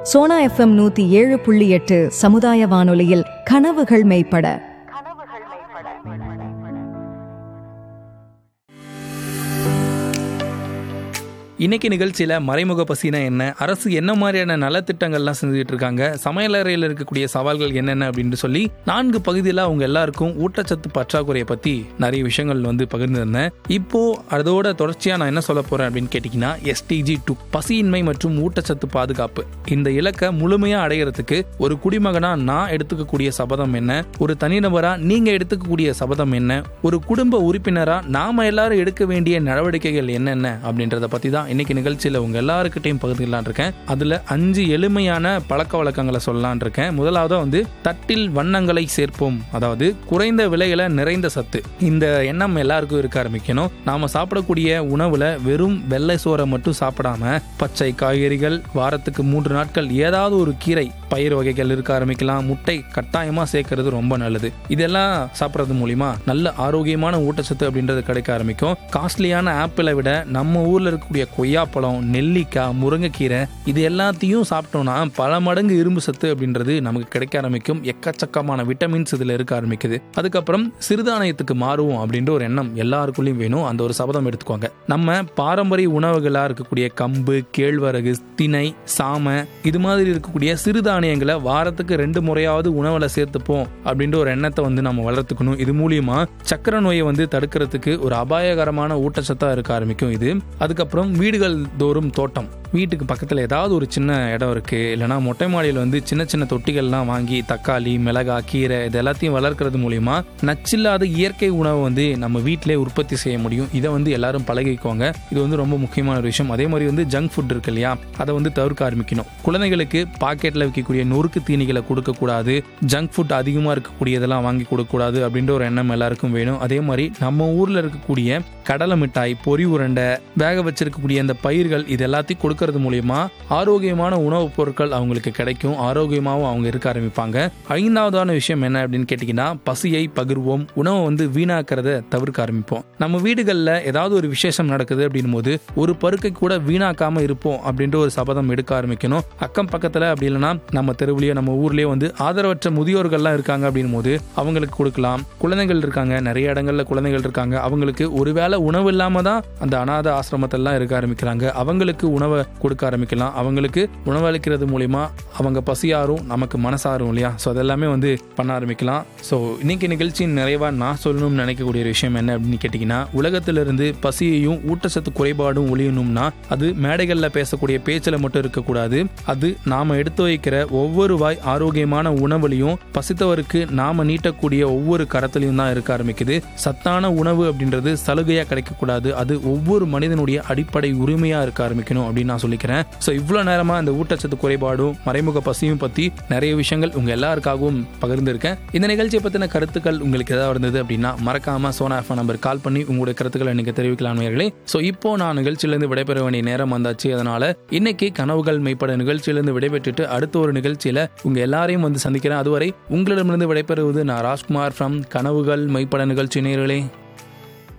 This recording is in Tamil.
சோனா எஃப்எம் நூத்தி ஏழு புள்ளி எட்டு சமுதாய வானொலியில் கனவுகள் மெய்ப்பட இன்னைக்கு நிகழ்ச்சியில் மறைமுக பசினா என்ன அரசு என்ன மாதிரியான நலத்திட்டங்கள்லாம் செஞ்சுட்டு இருக்காங்க சமையலறையில் இருக்கக்கூடிய சவால்கள் என்னென்ன அப்படின்னு சொல்லி நான்கு பகுதியில் அவங்க எல்லாருக்கும் ஊட்டச்சத்து பற்றாக்குறையை பற்றி நிறைய விஷயங்கள் வந்து பகிர்ந்திருந்தேன் இப்போ அதோட தொடர்ச்சியாக நான் என்ன சொல்ல போறேன் அப்படின்னு கேட்டிங்கன்னா எஸ்டிஜி டூ பசியின்மை மற்றும் ஊட்டச்சத்து பாதுகாப்பு இந்த இலக்கை முழுமையாக அடைகிறதுக்கு ஒரு குடிமகனா நான் எடுத்துக்கக்கூடிய சபதம் என்ன ஒரு தனிநபரா நீங்க எடுத்துக்கக்கூடிய சபதம் என்ன ஒரு குடும்ப உறுப்பினரா நாம எல்லாரும் எடுக்க வேண்டிய நடவடிக்கைகள் என்னென்ன அப்படின்றத பத்தி தான் இன்னைக்கு நிகழ்ச்சியில உங்க எல்லாருக்கிட்டையும் பகிர்ந்துக்கலாம் இருக்கேன் அதுல அஞ்சு எளிமையான பழக்க வழக்கங்களை சொல்லலான் இருக்கேன் முதலாவது வந்து தட்டில் வண்ணங்களை சேர்ப்போம் அதாவது குறைந்த விலையில நிறைந்த சத்து இந்த எண்ணம் எல்லாருக்கும் இருக்க ஆரம்பிக்கணும் நாம சாப்பிடக்கூடிய உணவுல வெறும் வெள்ளை சோறை மட்டும் சாப்பிடாம பச்சை காய்கறிகள் வாரத்துக்கு மூன்று நாட்கள் ஏதாவது ஒரு கீரை பயிர் வகைகள் இருக்க ஆரம்பிக்கலாம் முட்டை கட்டாயமா சேர்க்கறது ரொம்ப நல்லது இதெல்லாம் சாப்பிட்றது மூலியமா நல்ல ஆரோக்கியமான ஊட்டச்சத்து அப்படின்றது கிடைக்க ஆரம்பிக்கும் காஸ்ட்லியான ஆப்பிளை விட நம்ம ஊர்ல இருக்கக்கூடிய கொய்யாப்பழம் நெல்லிக்காய் முருங்கைக்கீரை இது எல்லாத்தையும் சாப்பிட்டோம்னா பல மடங்கு இரும்பு சத்து அப்படின்றது நமக்கு கிடைக்க ஆரம்பிக்கும் எக்கச்சக்கமான விட்டமின்ஸ் இதுல இருக்க ஆரம்பிக்குது அதுக்கப்புறம் சிறுதானியத்துக்கு மாறுவோம் அப்படின்ற ஒரு எண்ணம் எல்லாருக்குள்ளேயும் வேணும் அந்த ஒரு சபதம் எடுத்துக்கோங்க நம்ம பாரம்பரிய உணவுகளா இருக்கக்கூடிய கம்பு கேழ்வரகு திணை சாமை இது மாதிரி இருக்கக்கூடிய சிறுதானியங்களை வாரத்துக்கு ரெண்டு முறையாவது உணவுல சேர்த்துப்போம் அப்படின்ற ஒரு எண்ணத்தை வந்து நம்ம வளர்த்துக்கணும் இது மூலியமா சக்கரை நோயை வந்து தடுக்கிறதுக்கு ஒரு அபாயகரமான ஊட்டச்சத்தா இருக்க ஆரம்பிக்கும் இது அதுக்கப்புறம் வீடுகள் தோறும் தோட்டம் வீட்டுக்கு பக்கத்தில் ஏதாவது ஒரு சின்ன இடம் இருக்கு இல்லைனா மொட்டை மாடியில் வந்து சின்ன சின்ன தொட்டிகள்லாம் வாங்கி தக்காளி மிளகா கீரை இது எல்லாத்தையும் வளர்க்கறது மூலியமா நச்சில்லாத இயற்கை உணவை வந்து நம்ம வீட்டிலே உற்பத்தி செய்ய முடியும் இதை வந்து எல்லாரும் பழகிக்கோங்க இது வந்து ரொம்ப முக்கியமான ஒரு விஷயம் அதே மாதிரி வந்து ஜங்க் ஃபுட் இருக்கு இல்லையா அதை வந்து தவிர்க்க ஆரம்பிக்கணும் குழந்தைகளுக்கு பாக்கெட்டில் விற்கக்கூடிய நொறுக்கு தீனிகளை கொடுக்கக்கூடாது ஜங்க் ஃபுட் அதிகமாக இருக்கக்கூடியதெல்லாம் வாங்கி கொடுக்கக்கூடாது அப்படின்ற ஒரு எண்ணம் எல்லாருக்கும் வேணும் அதே மாதிரி நம்ம ஊரில் இருக்கக்கூடிய கடலை மிட்டாய் பொறி உருண்டை வேக வச்சிருக்கக்கூடிய அந்த பயிர்கள் இது எல்லாத்தையும் கொடுக்கறது மூலியமா ஆரோக்கியமான உணவுப் பொருட்கள் அவங்களுக்கு கிடைக்கும் ஆரோக்கியமாகவும் அவங்க இருக்க ஆரம்பிப்பாங்க ஐந்தாவதான விஷயம் என்ன அப்படின்னு கேட்டிங்கன்னா பசியை பகிர்வோம் உணவை வந்து வீணாக்கிறத தவிர்க்க ஆரம்பிப்போம் நம்ம வீடுகளில் ஏதாவது ஒரு விசேஷம் நடக்குது அப்படின்னும் போது ஒரு பருக்கை கூட வீணாக்காம இருப்போம் அப்படின்ற ஒரு சபதம் எடுக்க ஆரம்பிக்கணும் அக்கம் பக்கத்தில் அப்படி இல்லைன்னா நம்ம தெருவுலயோ நம்ம ஊர்லயே வந்து ஆதரவற்ற முதியோர்கள்லாம் இருக்காங்க அப்படின்னும் போது அவங்களுக்கு கொடுக்கலாம் குழந்தைகள் இருக்காங்க நிறைய இடங்கள்ல குழந்தைகள் இருக்காங்க அவங்களுக்கு ஒருவேளை உணவு இல்லாம தான் அந்த அனாத ஆசிரமத்தெல்லாம் இருக்க ஆரம்பிக்கிறாங்க அவங்களுக்கு உணவை கொடுக்க ஆரம்பிக்கலாம் அவங்களுக்கு உணவளிக்கிறது மூலியமா அவங்க பசியாரும் நமக்கு மனசாரும் இல்லையா ஸோ அதெல்லாமே வந்து பண்ண ஆரம்பிக்கலாம் ஸோ இன்னைக்கு நிகழ்ச்சியின் நிறைவா நான் சொல்லணும்னு நினைக்கக்கூடிய ஒரு விஷயம் என்ன அப்படின்னு கேட்டிங்கன்னா உலகத்திலிருந்து பசியையும் ஊட்டச்சத்து குறைபாடும் ஒழியணும்னா அது மேடைகளில் பேசக்கூடிய பேச்சில் மட்டும் இருக்கக்கூடாது அது நாம எடுத்து வைக்கிற ஒவ்வொரு வாய் ஆரோக்கியமான உணவுலையும் பசித்தவருக்கு நாம நீட்டக்கூடிய ஒவ்வொரு கரத்திலையும் தான் இருக்க ஆரம்பிக்குது சத்தான உணவு அப்படின்றது சலுகையா கிடைக்கக்கூடாது அது ஒவ்வொரு மனிதனுடைய அடிப்படை உரிமையா இருக்க ஆரம்பிக்கணும் அப்படின்னு நான் சொல்லிக்கிறேன் ஸோ இவ்வளோ நேரமா இந்த ஊட்டச்சத்து குறைபாடும் மறைமுக பசியும் பத்தி நிறைய விஷயங்கள் உங்க எல்லாருக்காகவும் பகிர்ந்திருக்கேன் இந்த நிகழ்ச்சியை பத்தின கருத்துக்கள் உங்களுக்கு ஏதாவது இருந்தது அப்படின்னா மறக்காம சோனா எஃப்எம் நம்பர் கால் பண்ணி உங்களுடைய கருத்துக்களை நீங்க தெரிவிக்கலாம் நேயர்களே ஸோ இப்போ நான் நிகழ்ச்சியிலிருந்து விடைபெற வேண்டிய நேரம் வந்தாச்சு அதனால இன்னைக்கு கனவுகள் மெய்ப்பட நிகழ்ச்சியிலிருந்து விடைபெற்றுட்டு அடுத்த ஒரு நிகழ்ச்சியில உங்க எல்லாரையும் வந்து சந்திக்கிறேன் அதுவரை உங்களிடமிருந்து விடைபெறுவது நான் ராஜ்குமார் ஃப்ரம் கனவுகள் மெய்ப்பட நிகழ்ச்சி நேயர்களே